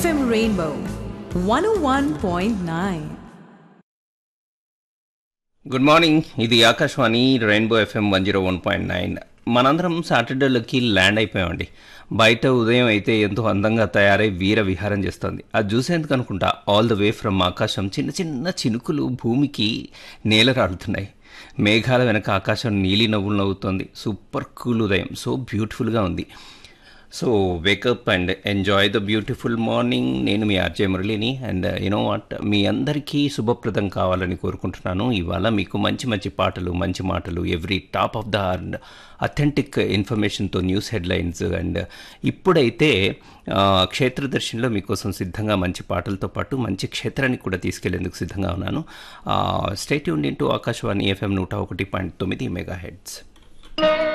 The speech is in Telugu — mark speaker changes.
Speaker 1: FM Rainbow 101.9.
Speaker 2: గుడ్ మార్నింగ్ ఇది Akashvani rainbow FM one zero one point nine మనందరం సాటర్డేలోకి ల్యాండ్ అయిపోయామండి బయట ఉదయం అయితే ఎంతో అందంగా తయారై వీర విహారం చేస్తుంది అది చూసేందుకు అనుకుంటా ఆల్ ద వే ఫ్రమ్ ఆకాశం చిన్న చిన్న చినుకులు భూమికి నేలరాడుతున్నాయి మేఘాల వెనక ఆకాశం నీలి నవ్వులు నవ్వుతోంది సూపర్ కూల్ ఉదయం సో బ్యూటిఫుల్గా ఉంది so wake up and enjoy the beautiful morning నేను మీ ఆర్జే మురళిని అండ్ యూనో వాట్ మీ అందరికీ శుభప్రదం కావాలని కోరుకుంటున్నాను ఇవాళ మీకు మంచి మంచి పాటలు మంచి మాటలు every top of the authentic ఇన్ఫర్మేషన్తో న్యూస్ హెడ్లైన్స్ అండ్ ఇప్పుడైతే ఆ, క్షేత్రదర్శినిలో మీకోసం సిద్ధంగా మంచి పాటలతో పాటు మంచి క్షేత్రానికి కూడా తీసుకెళ్లేందుకు సిద్ధంగా ఉన్నాను స్టేట్ యూన్ ఇంటూ ఆకాశవాణి ఎఫ్ఎం నూట ఒకటి పాయింట్ తొమ్మిది మెగా హెడ్స్